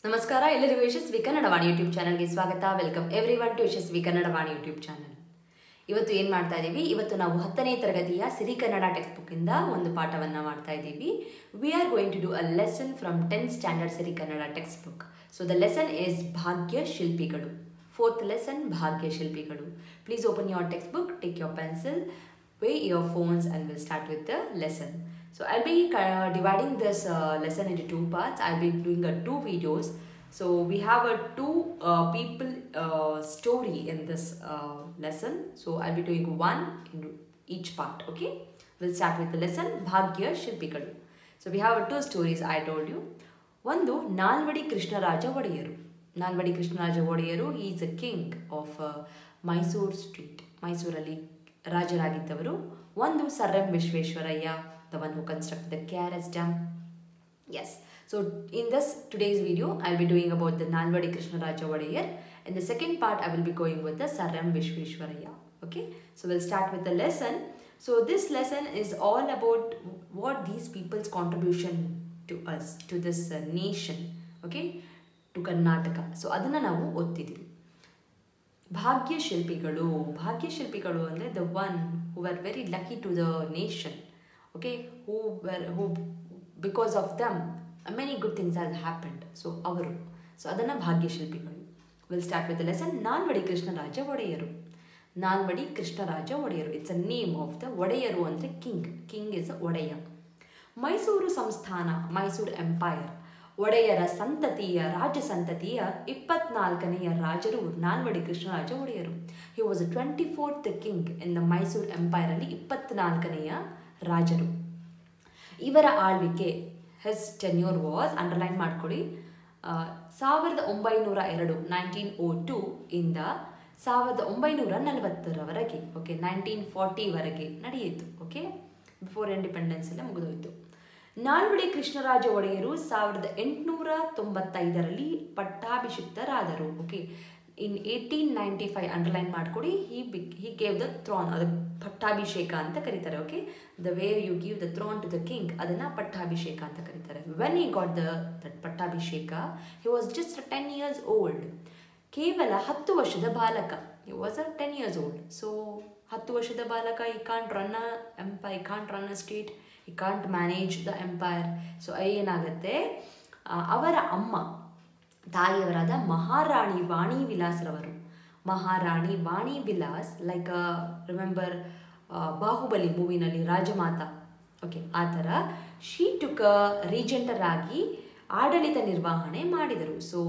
ನಮಸ್ಕಾರ ಎಲ್ಲರಿಗೂ ಯಶಸ್ವಿ ಕನ್ನಡವಾಣಿ ಯೂಟ್ಯೂಬ್ ಚಾನಲ್ಗೆ ಸ್ವಾಗತ ವೆಲ್ಕಮ್ ಎವ್ರಿ ಒನ್ ಟು ಯಶಸ್ವಿ ಕನ್ನಡವಾಣಿ ಯೂಟ್ಯೂಬ್ ಚಾನಲ್ ಇವತ್ತು ಏನು ಮಾಡ್ತಾ ಇದ್ದೀವಿ ಇವತ್ತು ನಾವು ಹತ್ತನೇ ತರಗತಿಯ ಸಿರಿ ಕನ್ನಡ ಟೆಕ್ಸ್ಟ್ ಬುಕ್ಕಿಂದ ಒಂದು ಪಾಠವನ್ನು ಮಾಡ್ತಾ ಇದ್ದೀವಿ we are going to do a lesson from tenth standard Siri Kannada text book so the lesson is ಭಾಗ್ಯ ಶಿಲ್ಪಿಗಳು ಫೋರ್ತ್ ಲೆಸನ್ ಭಾಗ್ಯ ಶಿಲ್ಪಿಗಳು please open your text book take your pencil way your phones and we'll start with the lesson. So I'll be uh, dividing this uh, lesson into two parts. I'll be doing a two videos. So we have a two uh, people uh, story in this uh, lesson. So I'll be doing one in each part. Okay. We'll start with the lesson Bhagya Shilpikalu. So we have two stories I told you. ಒಂದು Nalvadi Krishnaraja Wodeyar Nalvadi Krishnaraja Wodeyar is a king of Mysuru street ಮೈಸೂರಲ್ಲಿ ರಾಜರಾಗಿದ್ದವರು ಒಂದು sir M Visvesvaraya the one who construct the K R S dam Yes. So in this today's video, I'll be doing about the Nalvadi Krishnaraja Wadayar. In the second part, I will be going with the Saram Vishweshwaraya. Okay. So we'll start with the lesson. So this lesson is all about what these people's contribution to us, to this uh, nation. Okay. To Karnataka. So ಅದನ್ನ ನಾವು ಓದ್ತಿದ್ವಿ ಭಾಗ್ಯ ಶಿಲ್ಪಿಗಳು ಭಾಗ್ಯ ಶಿಲ್ಪಿಗಳು ಅಂದರೆ the one who are very lucky to the nation okay who were who because of them many good things has happened so ಅವರು so ಅದನ್ನು ಭಾಗ್ಯ ಶಿಲ್ಪಿಗಳು will start with lesson Nalvadi Krishnaraja Wodeyar Nalvadi Krishnaraja Wodeyar it's a name of the Wodeyar ಅಂದರೆ king king is a ಒಡೆಯ ಮೈಸೂರು ಸಂಸ್ಥಾನ Mysuru empire ಒಡೆಯರ ಸಂತತಿಯ ರಾಜ ಸಂತತಿಯ ಇಪ್ಪತ್ನಾಲ್ಕನೆಯ ರಾಜರು Nalvadi Krishnaraja Wodeyar he was twenty fourth king in the Mysuru empire ಅಲ್ಲಿ ಇಪ್ಪತ್ನಾಲ್ಕನೆಯ ರಾಜರು ಇವರ ಆಳ್ವಿಕೆ ಹೆಸ್ ಟೆನ್ಯೂರ್ ವಾಸ್ ಅಂಡರ್ಲೈನ್ ಮಾಡ್ಕೊಳ್ಳಿ ಆ, ಸಾವಿರದ ಒಂಬೈನೂರ ಎರಡು ನೈನ್ಟೀನ್ ಓ ಟೂ ಇಂದ ಸಾವಿರದ ಒಂಬೈನೂರ ನಲವತ್ತರವರೆಗೆ ಓಕೆ ನೈನ್ಟೀನ್ ಫಾರ್ಟಿವರೆಗೆ ನಡೆಯಿತು ಓಕೆ ಬಿಫೋರ್ ಇಂಡಿಪೆಂಡೆನ್ಸ್ ಎಲ್ಲ ಮುಗಿದೋಯ್ತು ನಾಲ್ವಡಿ ಕೃಷ್ಣರಾಜ ಒಡೆಯರು ಸಾವಿರದ ಎಂಟುನೂರ ತೊಂಬತ್ತೈದರಲ್ಲಿ ಪಟ್ಟಾಭಿಷಿಕ್ತರಾದರು okay in eighteen ninety five underline ಮಾಡ್ಕೊಡಿ ಹಿ ಬಿಕ್ ಹಿ ಗೇವ್ ದ ಥ್ರಾನ್ ಅದು ಪಟ್ಟಾಭಿಷೇಕ ಅಂತ ಕರೀತಾರೆ okay the way you give the throne to the king ಅದನ್ನು ಪಟ್ಟಾಭಿಷೇಕ ಅಂತ ಕರೀತಾರೆ when he got the that ಪಟ್ಟಾಭಿಷೇಕ he was just ten years old ಕೇವಲ ಹತ್ತು ವರ್ಷದ ಬಾಲಕ he was a ten years old so ಹತ್ತು ವರ್ಷದ ಬಾಲಕ he can't run a empire he can't run a state he can't manage the empire so ಏನಾಗುತ್ತೆ ಆ, ಅವರ ಅಮ್ಮ ತಾಯಿಯವರಾದ ಮಹಾರಾಣಿ ವಾಣಿ ವಿಲಾಸ್ರವರು ಮಹಾರಾಣಿ ವಾಣಿ ವಿಲಾಸ್ ಲೈಕ್ ರಿಮೆಂಬರ್ ಬಾಹುಬಲಿ ಮೂವಿನಲ್ಲಿ ರಾಜಮಾತಾ ಓಕೆ ಆ ಥರ ಶೀ ಟುಕ್ ರೀಜೆಂಟರ್ ಆಗಿ ಆಡಳಿತ ನಿರ್ವಹಣೆ ಮಾಡಿದರು ಸೊ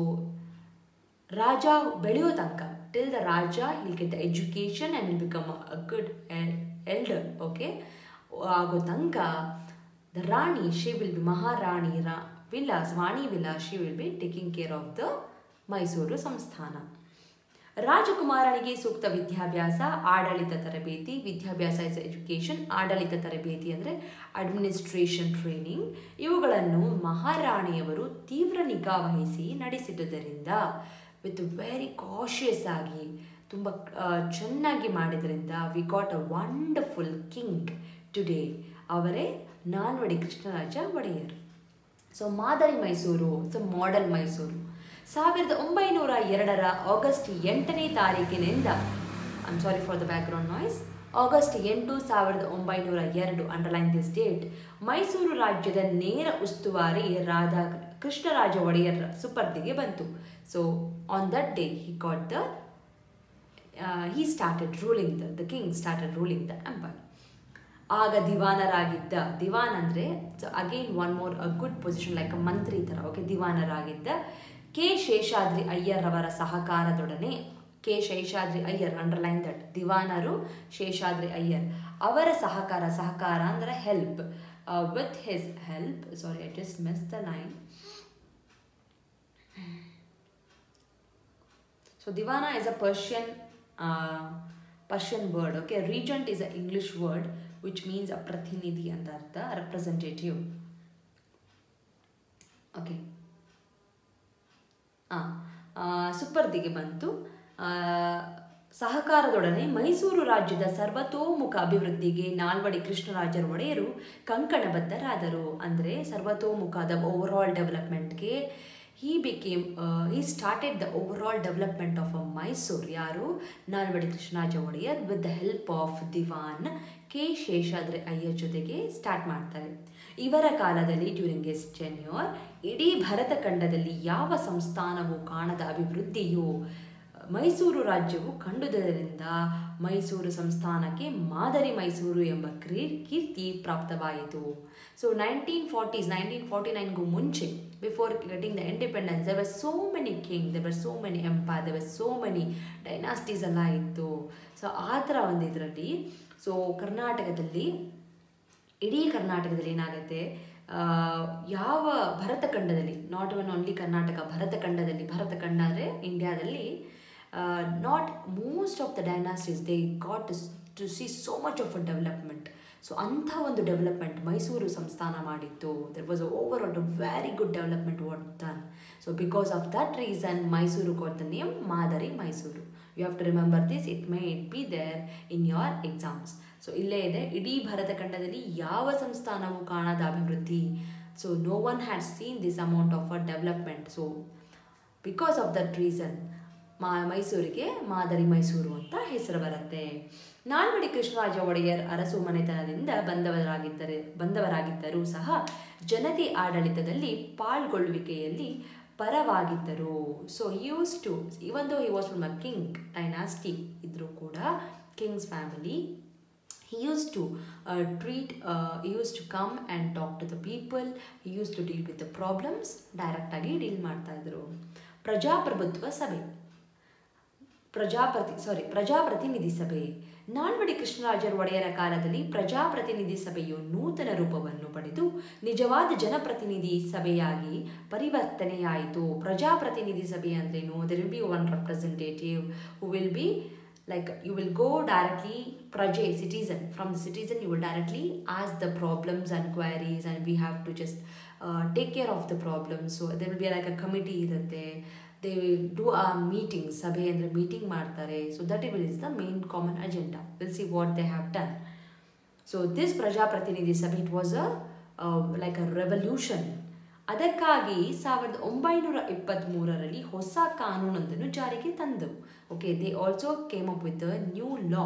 ರಾಜ ಬೆಳೆಯೋ ತನಕ till the raja will get education and will become a good elder okay ಆಗೋ ತನಕ the rani she will be Maharani ರಾ Vilas Vani Vilas she will be taking care of the Mysuru ಸಂಸ್ಥಾನ ರಾಜಕುಮಾರನಿಗೆ ಸೂಕ್ತ ವಿದ್ಯಾಭ್ಯಾಸ ಆಡಳಿತ ತರಬೇತಿ ವಿದ್ಯಾಭ್ಯಾಸ ಇಸ್ ಎಜುಕೇಷನ್ ಆಡಳಿತ ತರಬೇತಿ ಅಂದರೆ ಅಡ್ಮಿನಿಸ್ಟ್ರೇಷನ್ ಟ್ರೈನಿಂಗ್ ಇವುಗಳನ್ನು ಮಹಾರಾಣಿಯವರು ತೀವ್ರ ನಿಗಾ ವಹಿಸಿ ನಡೆಸಿದುದರಿಂದ ವಿತ್ ವೆರಿ ಕಾಶಿಯಸ್ ಆಗಿ ತುಂಬ ಚೆನ್ನಾಗಿ ಮಾಡಿದ್ರಿಂದ we got a wonderful king today ಅವರೇ ನಾಲ್ವಡಿ ಕೃಷ್ಣರಾಜ ಒಡೆಯರ್ ಸೊ ಮಾದರಿ ಮೈಸೂರು ಸೊ ಮಾಡೆಲ್ ಮೈಸೂರು ಸಾವಿರದ ಒಂಬೈನೂರ ಎರಡರ ಆಗಸ್ಟ್ ಎಂಟನೇ ತಾರೀಕಿನಿಂದ I'm sorry for the background noise August ಎಂಟು ಸಾವಿರದ ಒಂಬೈನೂರ ಎರಡು ಅಂಡರ್ಲೈನ್ ದಿಸ್ ಡೇಟ್ ಮೈಸೂರು ರಾಜ್ಯದ ನೇರ ಉಸ್ತುವಾರಿ ರಾಧಾ ಕೃಷ್ಣರಾಜ ಒಡೆಯರ್ ಸುಪರ್ದಿಗೆ ಬಂತು so on that day he got the he started ruling the the king started ruling the empire ಆಗ ದಿವಾನರಾಗಿದ್ದ ದಿವಾನ್ ಅಂದರೆ again one more a good position like a ಮಂತ್ರಿ ಥರ ಓಕೆ ದಿವಾನರಾಗಿದ್ದ ಕೆ ಶೇಷಾದ್ರಿ ಅಯ್ಯರ್ ಅವರ ಸಹಕಾರದೊಡನೆ K Seshadri Iyer underline that ದಿವಾನರು ಶೇಷಾದ್ರಿ ಅಯ್ಯರ್ ಅವರ ಸಹಕಾರ ಸಹಕಾರ ಅಂದರೆ help with his help sorry I just miss the line So Divana is a Persian uh, Persian word. Okay, regent is an English word which means a pratinidhi ಅಂತ ಅರ್ಥ representative. Okay ಸುಪರ್ದಿಗೆ ಬಂತು ಆ, ಸಹಕಾರದೊಡನೆ ಮೈಸೂರು ರಾಜ್ಯದ ಸರ್ವತೋಮುಖ ಅಭಿವೃದ್ಧಿಗೆ ನಾಲ್ವಡಿ ಕೃಷ್ಣರಾಜರ ಒಡೆಯರು ಕಂಕಣಬದ್ಧರಾದರು ಅಂದರೆ ಸರ್ವತೋಮುಖದ ಓವರ್ ಆಲ್ ಡೆವಲಪ್ಮೆಂಟ್ಗೆ he became he started the over all development of a Mysuru ಯಾರು Nalvadi Krishnaraja Wodeyar with the help of Diwan K Seshadri Iyer ಜೊತೆಗೆ ಸ್ಟಾರ್ಟ್ ಮಾಡ್ತಾರೆ ಇವರ ಕಾಲದಲ್ಲಿ ಡ್ಯೂರಿಂಗ್ ಎಸ್ ಟೆನ್ಯೂರ್ ಇಡೀ ಭರತ ಖಂಡದಲ್ಲಿ ಯಾವ ಸಂಸ್ಥಾನವೂ ಕಾಣದ ಅಭಿವೃದ್ಧಿಯು ಮೈಸೂರು ರಾಜ್ಯವು ಕಂಡುದರಿಂದ ಮೈಸೂರು ಸಂಸ್ಥಾನಕ್ಕೆ ಮಾದರಿ ಮೈಸೂರು ಎಂಬ ಕ್ರೀ ಕೀರ್ತಿ ಪ್ರಾಪ್ತವಾಯಿತು so nineteen forties nineteen forty ನೈನ್ಗೂ ಮುಂಚೆ before getting the independence there were so many king there were so many empire there were so many dynasties ಎಲ್ಲ ಇತ್ತು ಸೊ ಆ ಥರ ಒಂದು ಇದರಲ್ಲಿ ಸೊ ಕರ್ನಾಟಕದಲ್ಲಿ ಇಡೀ ಕರ್ನಾಟಕದಲ್ಲಿ ಏನಾಗುತ್ತೆ ಆ, ಯಾವ ಭರತಖಂಡದಲ್ಲಿ ನಾಟ್ ಒನ್ ಓನ್ಲಿ ಕರ್ನಾಟಕ ಭರತಖಂಡದಲ್ಲಿ ಭರತಖಂಡ ಅಂದರೆ ಇಂಡಿಯಾದಲ್ಲಿ not most of the dynasties they got to see so much of a development so ಅಂಥ ಒಂದು ಡೆವಲಪ್ಮೆಂಟ್ ಮೈಸೂರು ಸಂಸ್ಥಾನ ಮಾಡಿತ್ತು there was over all very good development what done so because of that reason Mysuru got the name ಮಾದರಿ Mysuru you have to remember this it may it be there in your exams so ಇಲ್ಲೇ ಇದೆ ಇಡೀ ಭರತಖಂಡದಲ್ಲಿ ಯಾವ ಸಂಸ್ಥಾನವೂ ಕಾಣದ ಅಭಿವೃದ್ಧಿ so no one had seen this amount of a development so because of that reason ಮಾ ಮೈಸೂರಿಗೆ ಮಾದರಿ ಮೈಸೂರು ಅಂತ ಹೆಸರು ಬರುತ್ತೆ ನಾಲ್ವಡಿ ಕೃಷ್ಣರಾಜ ಒಡೆಯರ್ ಅರಸು ಮನೆತನದಿಂದ ಬಂದವರಾಗಿದ್ದರೆ ಬಂದವರಾಗಿದ್ದರೂ ಸಹ ಜನತೆ ಆಡಳಿತದಲ್ಲಿ ಪಾಲ್ಗೊಳ್ಳುವಿಕೆಯಲ್ಲಿ ಪರವಾಗಿದ್ದರು so used to even though he was from a king dynasty ಇದ್ರೂ ಕೂಡ kings family he used to uh, treat uh, he used to come and talk to the people he used to deal with the problems direct ಆಗಿ deal ಮಾಡ್ತಾ ಇದ್ರು ಪ್ರಜಾಪ್ರಭುತ್ವ ಸಭೆ ಪ್ರಜಾಪ್ರತಿ ಸಾರಿ ಪ್ರಜಾಪ್ರತಿನಿಧಿ ಸಭೆ ನಾಲ್ವಡಿ ಕೃಷ್ಣರಾಜರ ಒಡೆಯರ ಕಾಲದಲ್ಲಿ ಪ್ರಜಾಪ್ರತಿನಿಧಿ ಸಭೆಯು ನೂತನ ರೂಪವನ್ನು ಪಡೆದು ನಿಜವಾದ ಜನಪ್ರತಿನಿಧಿ ಸಭೆಯಾಗಿ ಪರಿವರ್ತನೆಯಾಯಿತು ಪ್ರಜಾಪ್ರತಿನಿಧಿ ಸಭೆ ಅಂದ್ರೇನು there will be one representative who will be like you will go directly praje citizen from the citizen you will directly ask the problems and queries and we have to just uh, take care of the problems so there will be like a committee ಇರುತ್ತೆ they will do a meeting ಸಭೆ ಅಂದರೆ meeting ಮಾಡ್ತಾರೆ so that will is the main common agenda will see what they have done so this ಪ್ರಜಾಪ್ರತಿನಿಧಿ ಸಭೆ it was a like a revolution ಅದಕ್ಕಾಗಿ ಸಾವಿರದ ಒಂಬೈನೂರ ಇಪ್ಪತ್ತ್ಮೂರರಲ್ಲಿ ಹೊಸ ಕಾನೂನೊಂದನ್ನು ಜಾರಿಗೆ ತಂದವು okay they also came up with new law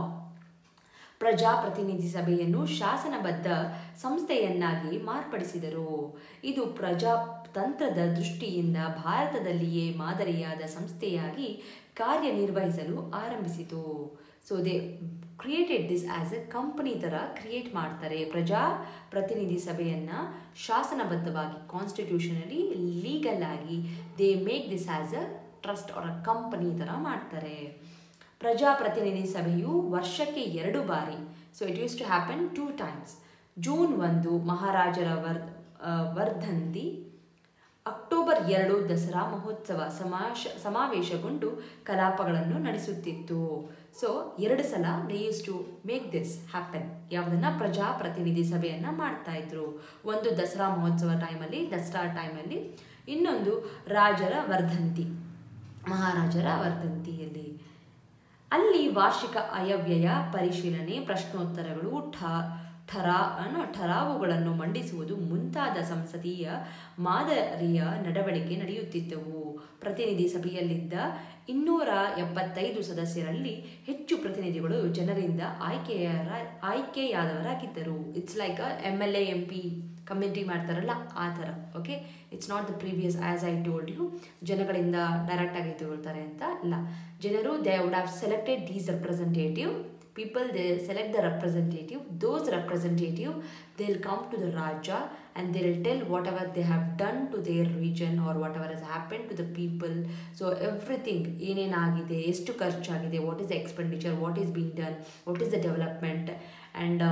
ಪ್ರಜಾಪ್ರತಿನಿಧಿ ಸಭೆಯನ್ನು ಶಾಸನಬದ್ಧ ಸಂಸ್ಥೆಯನ್ನಾಗಿ ಮಾರ್ಪಡಿಸಿದರು ಇದು ಪ್ರಜಾತಂತ್ರದ ದೃಷ್ಟಿಯಿಂದ ಭಾರತದಲ್ಲಿಯೇ ಮಾದರಿಯಾದ ಸಂಸ್ಥೆಯಾಗಿ ಕಾರ್ಯನಿರ್ವಹಿಸಲು ಆರಂಭಿಸಿತು so they created this as a company ಥರ ಕ್ರಿಯೇಟ್ ಮಾಡ್ತಾರೆ ಪ್ರಜಾ ಪ್ರತಿನಿಧಿ ಸಭೆಯನ್ನು ಶಾಸನಬದ್ಧವಾಗಿ ಕಾನ್ಸ್ಟಿಟ್ಯೂಷನಲ್ಲಿ ಲೀಗಲ್ ಆಗಿ they make this as a trust or a company ಥರ ಮಾಡ್ತಾರೆ ಪ್ರಜಾಪ್ರತಿನಿಧಿ ಸಭೆಯು ವರ್ಷಕ್ಕೆ ಎರಡು ಬಾರಿ so it used to happen two times June ಒಂದು ಮಹಾರಾಜರ ವರ್ ಆ, ವರ್ಧಂತಿ ಅಕ್ಟೋಬರ್ ಎರಡು ದಸರಾ ಮಹೋತ್ಸವ ಸಮಾಶ ಸಮಾವೇಶಗೊಂಡು ಕಲಾಪಗಳನ್ನು ನಡೆಸುತ್ತಿತ್ತು ಸೊ ಎರಡು ಸಲ they used to make this happen ಯಾವುದನ್ನ ಪ್ರಜಾಪ್ರತಿನಿಧಿ ಸಭೆಯನ್ನು ಮಾಡ್ತಾ ಇದ್ರು ಒಂದು ದಸರಾ ಮಹೋತ್ಸವ ಟೈಮಲ್ಲಿ ದಸರಾ ಟೈಮಲ್ಲಿ ಇನ್ನೊಂದು ರಾಜರ ವರ್ಧಂತಿ ಮಹಾರಾಜರ ವರ್ಧಂತಿಯಲ್ಲಿ ಅಲ್ಲಿ ವಾರ್ಷಿಕ ಆಯವ್ಯಯ ಪರಿಶೀಲನೆ ಪ್ರಶ್ನೋತ್ತರಗಳು ಠ ಠರಾ ಅನ್ನು ಠರಾವುಗಳನ್ನು ಮಂಡಿಸುವುದು ಮುಂತಾದ ಸಂಸದೀಯ ಮಾದರಿಯ ನಡವಳಿಕೆ ನಡೆಯುತ್ತಿದ್ದವು ಪ್ರತಿನಿಧಿ ಸಭೆಯಲ್ಲಿದ್ದ ಇನ್ನೂರ ಎಪ್ಪತ್ತೈದು ಸದಸ್ಯರಲ್ಲಿ ಹೆಚ್ಚು ಪ್ರತಿನಿಧಿಗಳು ಜನರಿಂದ ಆಯ್ಕೆಯರ ಆಯ್ಕೆಯಾದವರಾಗಿದ್ದರು it's like a M L A M P committee ಮಾಡ್ತಾರಲ್ಲ ಆ ಥರ okay it's not the previous as I told you ಜನಗಳಿಂದ ಡೈರೆಕ್ಟಾಗಿ ತಗೊಳ್ತಾರೆ ಅಂತ ಇಲ್ಲ ಜನರು they would have selected these representative people they select the representative those representative they'll come to the raja and they'll tell whatever they have done to their region or whatever has happened to the people so everything ಏನೇನಾಗಿದೆ ಎಷ್ಟು ಖರ್ಚಾಗಿದೆ what is the expenditure what is been done what is the development and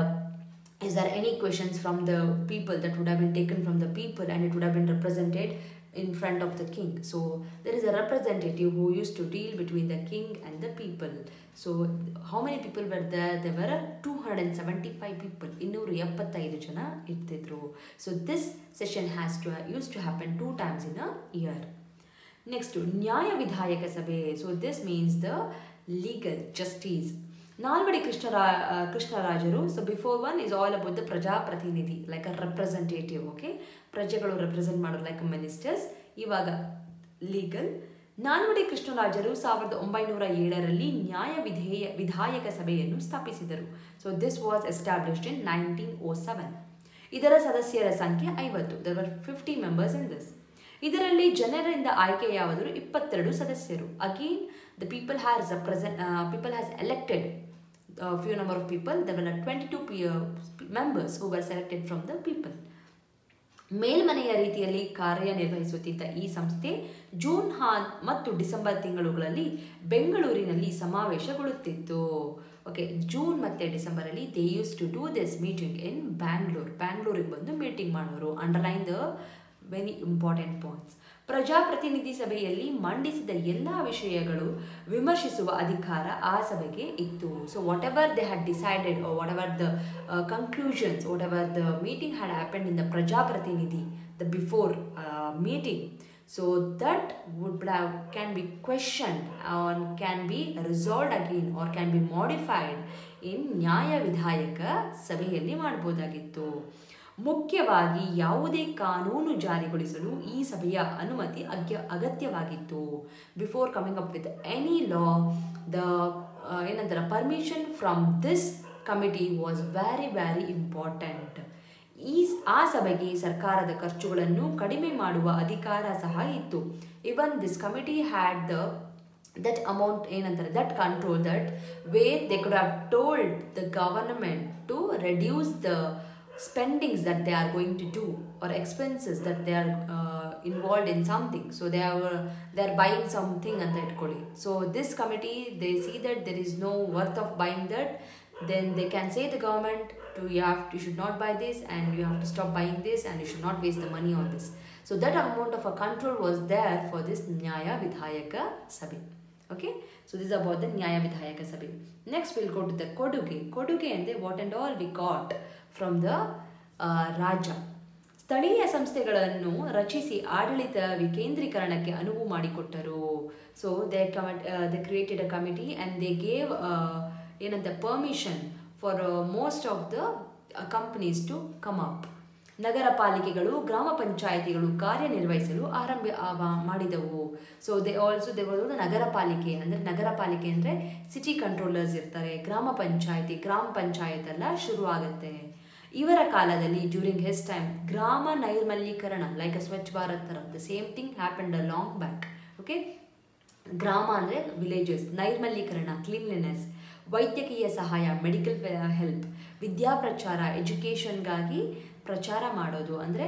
is there any questions from the people that would have been taken from the people and it would have been represented in front of the king so there is a representative who used to deal between the king and the people so how many people were there there were 275 people ಇನ್ನೂರು ಎಪ್ಪತ್ತೈದು ಜನ ಇರ್ತಿದ್ರು so this session has to used to happen two times in a year next ನ್ಯಾಯ ವಿಧಾಯಕ ಸಭೆ so this means the legal justice Nalvadi ಕೃಷ್ಣರಾ ಆ, ಕೃಷ್ಣರಾಜರು so before one is all about the ಪ್ರಜಾಪ್ರತಿನಿಧಿ ಲೈಕ್ ಅ ರೆಪ್ರೆಸೆಂಟೇಟಿವ್ ಓಕೆ ಪ್ರಜೆಗಳು represent ಮಾಡೋರು like ministers ಇವಾಗ ಲೀಗಲ್ ನಾಲ್ವಡಿ ಕೃಷ್ಣರಾಜರು ಸಾವಿರದ ಒಂಬೈನೂರ ಏಳರಲ್ಲಿ ನ್ಯಾಯ ವಿಧೇಯ ವಿಧಾಯಕ ಸಭೆಯನ್ನು ಸ್ಥಾಪಿಸಿದರು so this was established in nineteen O seven ಇದರ ಸದಸ್ಯರ ಸಂಖ್ಯೆ ಐವತ್ತು there were fifty members in this ಇದರಲ್ಲಿ ಜನರಿಂದ ಆಯ್ಕೆಯಾದರು ಇಪ್ಪತ್ತೆರಡು ಸದಸ್ಯರು again the people has present people has elected few number of people the were twenty two members who were selected from the people ಮೇಲ್ಮನೆಯ ರೀತಿಯಲ್ಲಿ ಕಾರ್ಯನಿರ್ವಹಿಸುತ್ತಿದ್ದ ಈ ಸಂಸ್ಥೆ ಜೂನ್ ಹಾ ಮತ್ತು ಡಿಸೆಂಬರ್ ತಿಂಗಳುಗಳಲ್ಲಿ ಬೆಂಗಳೂರಿನಲ್ಲಿ ಸಮಾವೇಶಗೊಳ್ಳುತ್ತಿತ್ತು ಓಕೆ ಜೂನ್ ಮತ್ತು ಡಿಸೆಂಬರಲ್ಲಿ they used to do this meeting in Bangalore ಬ್ಯಾಂಗ್ಳೂರಿಗೆ ಬಂದು ಮೀಟಿಂಗ್ ಮಾಡೋರು underline the very important points ಪ್ರಜಾಪ್ರತಿನಿಧಿ ಸಭೆಯಲ್ಲಿ ಮಂಡಿಸಿದ ಎಲ್ಲ ವಿಷಯಗಳು ವಿಮರ್ಶಿಸುವ ಅಧಿಕಾರ ಆ ಸಭೆಗೆ ಇತ್ತು so whatever they had decided whatever the conclusions whatever the meeting had happened in the ಪ್ರಜಾಪ್ರತಿನಿಧಿ the before meeting so that would have can be question on can be resolved again or can be modified ಇನ್ ನ್ಯಾಯ ವಿಧಾಯಕ ಸಭೆಯಲ್ಲಿ ಮಾಡ್ಬೋದಾಗಿತ್ತು ಮುಖ್ಯವಾಗಿ ಯಾವುದೇ ಕಾನೂನು ಜಾರಿಗೊಳಿಸಲು ಈ ಸಭೆಯ ಅನುಮತಿ ಅಗ್ಯ ಅಗತ್ಯವಾಗಿತ್ತು before coming up with any law the ಏನಂತಾರೆ permission from this committee was very very important ಈ ಆ ಸಭೆಗೆ ಸರ್ಕಾರದ ಖರ್ಚುಗಳನ್ನು ಕಡಿಮೆ ಮಾಡುವ ಅಧಿಕಾರ ಸಹ ಇತ್ತು even this committee had the that amount ಏನಂತಾರೆ that control that where they could have told the government to reduce the spendings that they are going to do or expenses that they are uh, involved in something so they are they are buying something and that itkoli so this committee they see that there is no worth of buying that then they can say the government to you have you should not buy this and you have to stop buying this and you should not waste the money on this so that amount of a control was there for this nyaya vidhayaka sabhi okay so this is about the nyaya vidhayaka sabhi next we'll go to the koduge koduge and they what and all we got from the raja ಸ್ಥಳೀಯ ಸಂಸ್ಥೆಗಳನ್ನು ರಚಿಸಿ ಆಡಳಿತ ವಿಕೇಂದ್ರೀಕರಣಕ್ಕೆ ಅನುವು ಮಾಡಿಕೊಟ್ಟರು so they commit they created a committee and they gave ಏನಂತ permission for most of the companies to come up ನಗರ ಪಾಲಿಕೆಗಳು ಗ್ರಾಮ ಪಂಚಾಯಿತಿಗಳು ಕಾರ್ಯನಿರ್ವಹಿಸಲು ಆರಂಭ ಮಾಡಿದವು ಸೊ ದೇ ಆಲ್ಸೋ ದೇ ಬರೋದು ನಗರ ಪಾಲಿಕೆ ಅಂದರೆ ನಗರ ಪಾಲಿಕೆ ಅಂದರೆ ಸಿಟಿ ಕಂಟ್ರೋಲರ್ಸ್ ಇರ್ತಾರೆ ಗ್ರಾಮ ಪಂಚಾಯಿತಿ ಗ್ರಾಮ ಪಂಚಾಯತ್ ಎಲ್ಲ ಶುರು ಆಗುತ್ತೆ ಇವರ ಕಾಲದಲ್ಲಿ ಡ್ಯೂರಿಂಗ್ ಹಿಸ್ ಟೈಮ್ ಗ್ರಾಮ ನೈರ್ಮಲ್ಯೀಕರಣ ಲೈಕ್ ಅ ಸ್ವಚ್ಛ ಭಾರತ್ ಥರ the same thing happened a long back okay ಗ್ರಾಮ ಅಂದರೆ ವಿಲೇಜಸ್ ನೈರ್ಮಲ್ಯೀಕರಣ ಕ್ಲೀನ್ಲಿನೆಸ್ ವೈದ್ಯಕೀಯ ಸಹಾಯ ಮೆಡಿಕಲ್ ಹೆಲ್ಪ್ ವಿದ್ಯಾಪ್ರಚಾರ ಎಜುಕೇಷನ್ಗಾಗಿ ಪ್ರಚಾರ ಮಾಡೋದು ಅಂದರೆ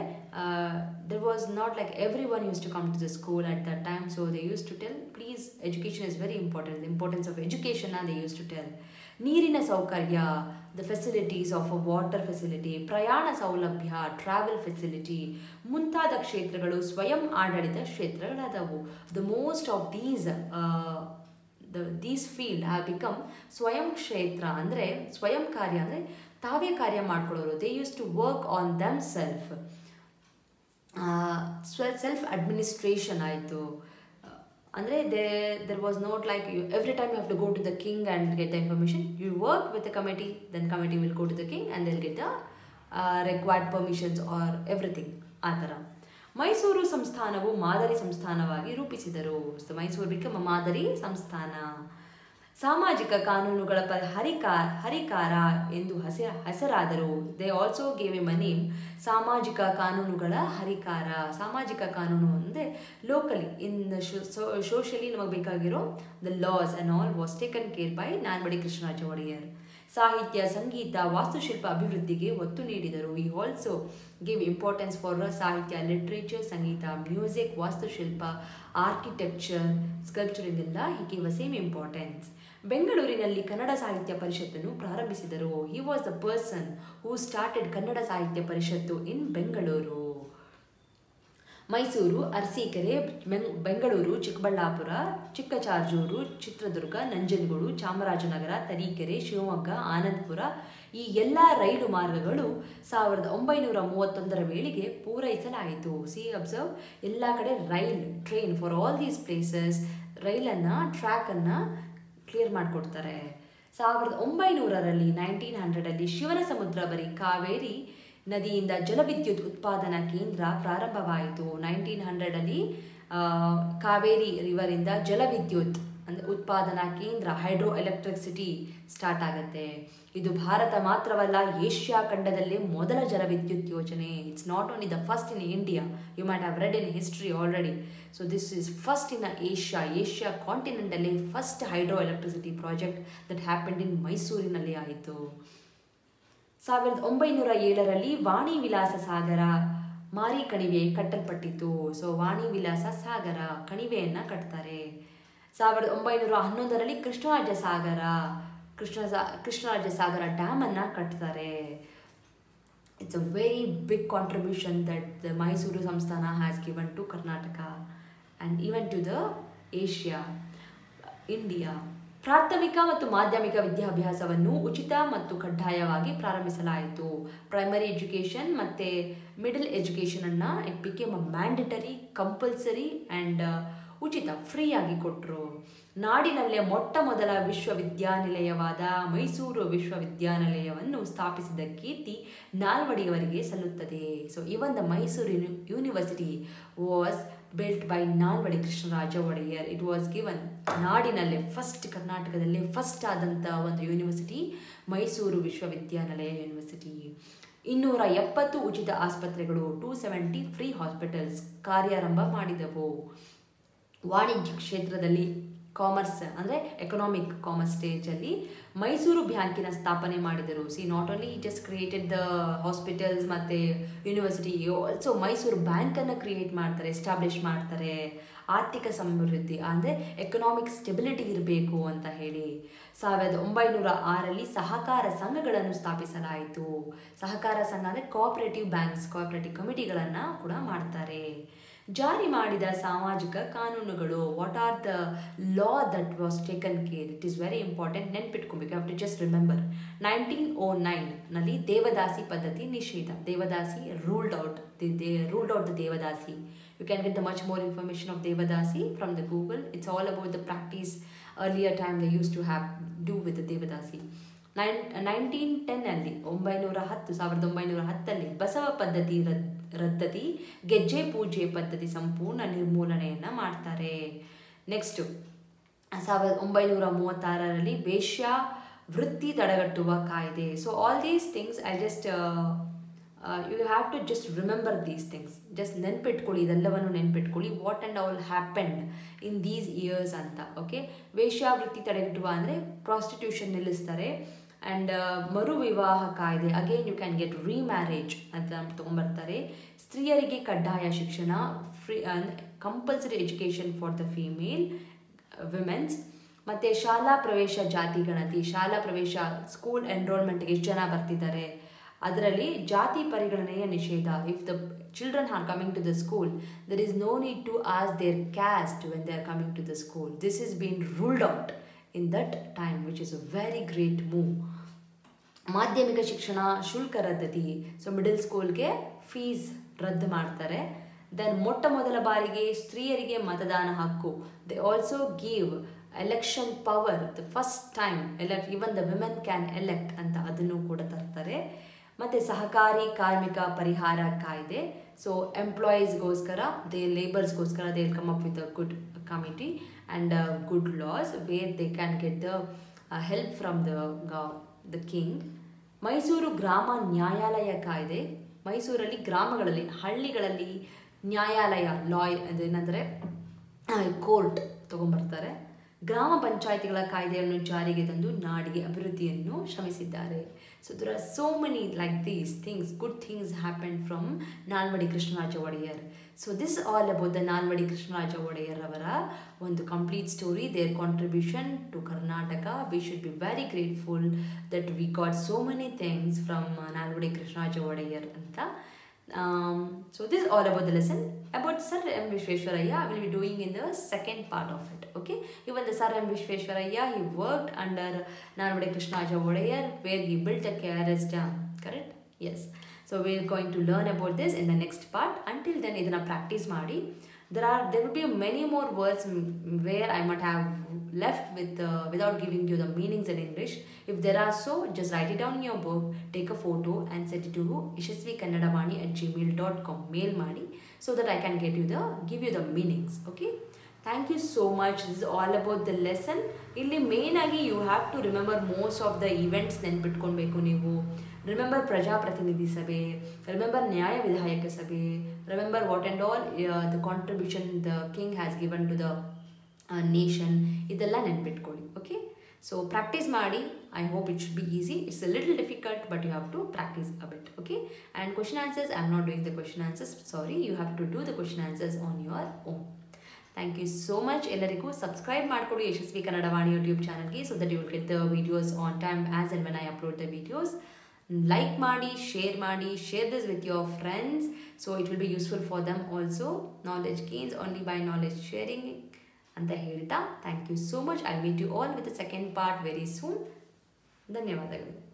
there was not like every one used to come to the school at that time so they used to tell please education is very important importance of ಎಜುಕೇಷನ್ನ they used to tell ನೀರಿನ ಸೌಕರ್ಯ the facilities of a water facility ಪ್ರಯಾಣ ಸೌಲಭ್ಯ travel facility ಮುಂತಾದ ಕ್ಷೇತ್ರಗಳು ಸ್ವಯಂ ಆಡಳಿತ ಕ್ಷೇತ್ರಗಳಾದವು the most of these the these field have become ಸ್ವಯಂ ಕ್ಷೇತ್ರ ಅಂದರೆ ಸ್ವಯಂ ಕಾರ್ಯ ಅಂದರೆ ತಾವೇ ಕಾರ್ಯ ಮಾಡ್ಕೊಳ್ಳೋರು they used to work on them self ಸ್ವ ಸೆಲ್ಫ್ ಅಡ್ಮಿನಿಸ್ಟ್ರೇಷನ್ ಆಯಿತು ಅಂದರೆ they there was not like you every time you have to go to the king and get the information you work with the committee then committee will go to the king and they'll get the required permissions or everything ಆ ಥರ ಮೈಸೂರು ಸಂಸ್ಥಾನವು ಮಾದರಿ ಸಂಸ್ಥಾನವಾಗಿ ರೂಪಿಸಿದರು so Mysuru become ಮಾದರಿ ಸಂಸ್ಥಾನ ಸಾಮಾಜಿಕ ಕಾನೂನುಗಳ ಪ ಹರಿಕಾರ ಹರಿಕಾರ ಎಂದು ಹಸ ಹೆಸರಾದರು they also gave a money ಸಾಮಾಜಿಕ ಕಾನೂನುಗಳ ಹರಿಕಾರ ಸಾಮಾಜಿಕ ಕಾನೂನು ಅಂದರೆ ಲೋಕಲಿ ಇನ್ ಸೋಷಲಿ ನಮಗೆ ಬೇಕಾಗಿರೋ the laws and all was taken care by nobody Krishnaraja Wodeyar ಸಾಹಿತ್ಯ ಸಂಗೀತ ವಾಸ್ತುಶಿಲ್ಪ ಅಭಿವೃದ್ಧಿಗೆ ಒತ್ತು ನೀಡಿದರು he also give importance for ಸಾಹಿತ್ಯ ಲಿಟ್ರೇಚರ್ ಸಂಗೀತ ಮ್ಯೂಸಿಕ್ ವಾಸ್ತುಶಿಲ್ಪ ಆರ್ಕಿಟೆಕ್ಚರ್ ಸ್ಕಲ್ಪ್ಚರ್ ಇದೆಲ್ಲ he gave a same importance ಬೆಂಗಳೂರಿನಲ್ಲಿ ಕನ್ನಡ ಸಾಹಿತ್ಯ ಪರಿಷತ್ತನ್ನು ಪ್ರಾರಂಭಿಸಿದರು he was the person who started Kannada Sahitya Parishattu ಇನ್ ಬೆಂಗಳೂರು ಮೈಸೂರು ಅರಸೀಕೆರೆ ಬೆಂಗಳೂರು ಚಿಕ್ಕಬಳ್ಳಾಪುರ ಚಿಕ್ಕಚಾರ್ಜೂರು ಚಿತ್ರದುರ್ಗ ನಂಜನಗೂಡು ಚಾಮರಾಜನಗರ ತರೀಕೆರೆ ಶಿವಮೊಗ್ಗ ಆನಂದಪುರ ಈ ಎಲ್ಲ ರೈಲು ಮಾರ್ಗಗಳು ಸಾವಿರದ ಒಂಬೈನೂರ ಮೂವತ್ತೊಂದರ ವೇಳೆಗೆ ಪೂರೈಸಲಾಯಿತು ಸಿ ಅಬ್ಸರ್ವ್ ಎಲ್ಲ ಕಡೆ rail train for all these places ರೈಲನ್ನು ಟ್ರ್ಯಾಕನ್ನು ಕ್ಲಿಯರ್ ಮಾಡಿಕೊಡ್ತಾರೆ ಸಾವಿರದ ಒಂಬೈನೂರರಲ್ಲಿ ನೈನ್ಟೀನ್ ಹಂಡ್ರೆಡಲ್ಲಿ ಶಿವನ ಸಮುದ್ರ ಬರಿ ಕಾವೇರಿ ನದಿಯಿಂದ ಜಲವಿದ್ಯುತ್ ಉತ್ಪಾದನಾ ಕೇಂದ್ರ ಪ್ರಾರಂಭವಾಯಿತು ನೈನ್ಟೀನ್ ಹಂಡ್ರೆಡಲ್ಲಿ ಕಾವೇರಿ ರಿವರಿಂದ ಜಲವಿದ್ಯುತ್ ಅಂದರೆ ಉತ್ಪಾದನಾ ಕೇಂದ್ರ ಹೈಡ್ರೋ ಎಲೆಕ್ಟ್ರಿಸಿಟಿ ಸ್ಟಾರ್ಟ್ ಆಗುತ್ತೆ ಇದು ಭಾರತ ಮಾತ್ರವಲ್ಲ ಏಷ್ಯಾ ಖಂಡದಲ್ಲೇ ಮೊದಲ ಜಲವಿದ್ಯುತ್ ಯೋಜನೆ it's not only the first in India you might have read in history already so this is first in Asia Asia ಕಾಂಟಿನೆಂಟಲ್ಲಿ first hydro electricity project that happened in ಮೈಸೂರಿನಲ್ಲಿ ಆಯಿತು ಸಾವಿರದ ಒಂಬೈನೂರ ಏಳರಲ್ಲಿ ವಾಣಿ ವಿಲಾಸ ಸಾಗರ ಮಾರಿ ಕಣಿವೆ ಕಟ್ಟಲ್ಪಟ್ಟಿತು ಸೊ ವಾಣಿ ವಿಲಾಸ ಸಾಗರ ಕಣಿವೆಯನ್ನು ಕಟ್ತಾರೆ ಸಾವಿರದ ಒಂಬೈನೂರ ಹನ್ನೊಂದರಲ್ಲಿ ಕೃಷ್ಣರಾಜ ಸಾಗರ ಕೃಷ್ಣ ಕೃಷ್ಣರಾಜ ಸಾಗರ ಡ್ಯಾಮನ್ನು ಕಟ್ತಾರೆ it's a very big contribution that the Mysuru ಸಂಸ್ಥಾನ has given to Karnataka and even to the Asia India ಪ್ರಾಥಮಿಕ ಮತ್ತು ಮಾಧ್ಯಮಿಕ ವಿದ್ಯಾಭ್ಯಾಸವನ್ನು ಉಚಿತ ಮತ್ತು ಕಡ್ಡಾಯವಾಗಿ ಪ್ರಾರಂಭಿಸಲಾಯಿತು ಪ್ರೈಮರಿ ಎಜುಕೇಷನ್ ಮತ್ತು ಮಿಡಲ್ ಎಜುಕೇಷನನ್ನು it became a mandatory compulsory and ಉಚಿತ ಫ್ರೀಯಾಗಿ ಕೊಟ್ಟರು ನಾಡಿನಲ್ಲೇ ಮೊಟ್ಟ ಮೊದಲ ವಿಶ್ವವಿದ್ಯಾನಿಲಯವಾದ ಮೈಸೂರು ವಿಶ್ವವಿದ್ಯಾನಿಲಯವನ್ನು ಸ್ಥಾಪಿಸಿದ ಕೀರ್ತಿ ನಾಲ್ವಡಿಯವರಿಗೆ ಸಲ್ಲುತ್ತದೆ so even the Mysuru university was built by Nalvadi Krishnaraja Wodeyar it was given ನಾಡಿನಲ್ಲೇ ಫಸ್ಟ್ ಕರ್ನಾಟಕದಲ್ಲೇ ಫಸ್ಟ್ ಆದಂಥ ಒಂದು ಯೂನಿವರ್ಸಿಟಿ ಮೈಸೂರು ವಿಶ್ವವಿದ್ಯಾನಿಲಯ ಯೂನಿವರ್ಸಿಟಿ ಇನ್ನೂರ ಎಪ್ಪತ್ತು ಉಚಿತ ಆಸ್ಪತ್ರೆಗಳು ಟೂ ಸೆವೆಂಟಿ ಫ್ರೀ ಹಾಸ್ಪಿಟಲ್ಸ್ ಕಾರ್ಯಾರಂಭ ಮಾಡಿದವು ವಾಣಿಜ್ಯ ಕ್ಷೇತ್ರದಲ್ಲಿ ಕಾಮರ್ಸ್ ಅಂದರೆ ಎಕನಾಮಿಕ್ ಕಾಮರ್ಸ್ ಸ್ಟೇಜಲ್ಲಿ ಮೈಸೂರು ಬ್ಯಾಂಕಿನ ಸ್ಥಾಪನೆ ಮಾಡಿದರು see not only just created the hospitals ಮತ್ತು ಯೂನಿವರ್ಸಿಟಿ ಆಲ್ಸೋ ಮೈಸೂರು ಬ್ಯಾಂಕನ್ನು ಕ್ರಿಯೇಟ್ ಮಾಡ್ತಾರೆ ಎಸ್ಟಾಬ್ಲಿಷ್ ಮಾಡ್ತಾರೆ ಆರ್ಥಿಕ ಸಮೃದ್ಧಿ ಅಂದರೆ ಎಕನಾಮಿಕ್ ಸ್ಟೆಬಿಲಿಟಿ ಇರಬೇಕು ಅಂತ ಹೇಳಿ ಸಾವಿರದ ಒಂಬೈನೂರ ಆರಲ್ಲಿ ಸಹಕಾರ ಸಂಘಗಳನ್ನು ಸ್ಥಾಪಿಸಲಾಯಿತು ಸಹಕಾರ ಸಂಘ ಅಂದರೆ ಕೋಆಪರೇಟಿವ್ ಬ್ಯಾಂಕ್ಸ್ ಕೋಆಪರೇಟಿವ್ ಕಮಿಟಿಗಳನ್ನು ಕೂಡ ಮಾಡ್ತಾರೆ ಜಾರಿ ಮಾಡಿದ ಸಾಮಾಜಿಕ ಕಾನೂನುಗಳು what are the law that was taken care it is very important ನೆನ್ಪಿಟ್ಕೊಬೇಕು have to just remember nineteen o ನೈನ್ನಲ್ಲಿ ದೇವದಾಸಿ ಪದ್ಧತಿ ನಿಷೇಧ devadasi ruled out they ruled out the devadasi you can get the much more information of devadasi from the Google it's all about the practice earlier time the use to have do with the devadasi nine nineteen ಟೆನ್ನಲ್ಲಿ ಒಂಬೈನೂರ ಹತ್ತು ಸಾವಿರದ ಒಂಬೈನೂರ ಹತ್ತಲ್ಲಿ ಬಸವ ಪದ್ಧತಿ ರದ್ ರದ್ದತಿ ಗೆಜ್ಜೆ ಪೂಜೆ ಪದ್ಧತಿ ಸಂಪೂರ್ಣ ನಿರ್ಮೂಲನೆಯನ್ನು ಮಾಡ್ತಾರೆ ನೆಕ್ಸ್ಟು ಸಾವಿರದ ಒಂಬೈನೂರ ಮೂವತ್ತಾರರಲ್ಲಿ ವೇಶ್ಯ ವೃತ್ತಿ ತಡೆಗಟ್ಟುವ ಕಾಯ್ದೆ so all these things I just you have to just remember these things just ನೆನ್ಪಿಟ್ಕೊಳ್ಳಿ ಇದೆಲ್ಲವನ್ನು ನೆನ್ಪಿಟ್ಕೊಳ್ಳಿ what and all happened in these years ಅಂತ ಓಕೆ ವೇಶ್ಯಾವೃತ್ತಿ ತಡೆಗಟ್ಟುವ ಅಂದರೆ ಪ್ರಾಸ್ಟಿಟ್ಯೂಷನ್ ನಿಲ್ಲಿಸ್ತಾರೆ ಆ್ಯಂಡ್ ಮರು ವಿವಾಹ ಕಾಯ್ದೆ again you can get remarriage ಅಂತ ತೊಗೊಂಬರ್ತಾರೆ ಸ್ತ್ರೀಯರಿಗೆ ಕಡ್ಡಾಯ ಶಿಕ್ಷಣ free compulsory education for the female womens ಮತ್ತು ಶಾಲಾ ಪ್ರವೇಶ ಜಾತಿ ಗಣತಿ ಶಾಲಾ ಪ್ರವೇಶ ಸ್ಕೂಲ್ ಎನ್ರೋಲ್ಮೆಂಟ್ಗೆ ಎಷ್ಟು ಜನ ಬರ್ತಿದ್ದಾರೆ ಅದರಲ್ಲಿ ಜಾತಿ ಪರಿಗಣನೆಯ ನಿಷೇಧ if the children are coming to the school there is no need to ask their caste when they are coming to the school this is been ruled out in that time which is a very great move ಮಾಧ್ಯಮಿಕ ಶಿಕ್ಷಣ ಶುಲ್ಕ ರದ್ದತಿ so middle ಸ್ಕೂಲ್ಗೆ fees ರದ್ದು ಮಾಡ್ತಾರೆ then ಮೊಟ್ಟ ಮೊದಲ ಬಾರಿಗೆ ಸ್ತ್ರೀಯರಿಗೆ ಮತದಾನ ಹಕ್ಕು they also give election power the first time elect even the women can elect ಅಂತ ಅದನ್ನು ಕೂಡ ತರ್ತಾರೆ ಮತ್ತು ಸಹಕಾರಿ ಕಾರ್ಮಿಕ ಪರಿಹಾರ ಕಾಯ್ದೆ ಸೊ ಎಂಪ್ಲಾಯೀಸ್ಗೋಸ್ಕರ ದೇ ಲೇಬರ್ಸ್ಗೋಸ್ಕರ they come up with a good committee and good laws where they can get the help from the the king Mysuru ಗ್ರಾಮ ನ್ಯಾಯಾಲಯ ಕಾಯ್ದೆ ಮೈಸೂರಲ್ಲಿ ಗ್ರಾಮಗಳಲ್ಲಿ ಹಳ್ಳಿಗಳಲ್ಲಿ ನ್ಯಾಯಾಲಯ ಲಾಯ್ ಅದೇನೆಂದರೆ ಕೋರ್ಟ್ ತೊಗೊಂಬರ್ತಾರೆ ಗ್ರಾಮ ಪಂಚಾಯಿತಿಗಳ ಕಾಯ್ದೆಯನ್ನು ಜಾರಿಗೆ ತಂದು ನಾಡಿಗೆ ಅಭಿವೃದ್ಧಿಯನ್ನು ಶ್ರಮಿಸಿದ್ದಾರೆ so there are so many like these things good things happen from Nalvadi Krishnaraja Wodeyar so this all about the Nalvadi Krishnaraja Wodeyar ಅವರ ಒಂದು complete story their contribution to Karnataka we should be very grateful that we got so many things from Nalvadi Krishnaraja Wodeyar ಅಂತ Um, so this is all about the lesson about Sir M. Vishweshwaraya. I will be doing in the second part of it. Okay. Even the Sir M. Vishweshwaraya, he worked under Narvade Krishnaja Vodayar where he built a KRS dam. Correct? Yes. So we are going to learn about this in the next part. Until then, idana practice ಮಾಡಿ there are there will be many more words where I might have left with uh, without giving you the meanings in English. If there are so, just write it down in your book, take a photo and send it to yashasvikannadavani at gmail.com mail ಮಾಡಿ so that I can get you the give you the meanings okay thank you so much this is all about the lesson ಇಲ್ಲಿ main ಆಗಿ you have to remember most of the events ನೆನ್ಪಿಟ್ಕೊಳ್ಬೇಕು ನೀವು remember ಪ್ರಜಾಪ್ರತಿನಿಧಿ ಸಭೆ remember ನ್ಯಾಯ ವಿಧಾಯಕ ಸಭೆ remember what and all the contribution the king has given to the nation ಇದೆಲ್ಲ ನೆನ್ಪಿಟ್ಕೊಳ್ಳಿ ಓಕೆ ಸೊ ಪ್ರಾಕ್ಟೀಸ್ ಮಾಡಿ I hope it should be easy it's a little difficult but you have to practice a bit okay and question answers I am not doing the question answers sorry you have to do the question answers on your own thank you so much ಎಲ್ಲರಿಗೂ subscribe ಮಾಡಿಕೊಡಿ Yashasvi Kannada Vani YouTube ಚಾನಲ್ಗೆ so that you will get the videos on time as and when I upload the videos like ಮಾಡಿ share ಮಾಡಿ share this with your friends so it will be useful for them also knowledge gains only by knowledge sharing ಅಂತ ಹೇಳ್ತಾ thank you so much I meet you all with second part very soon ಧನ್ಯವಾದಗಳು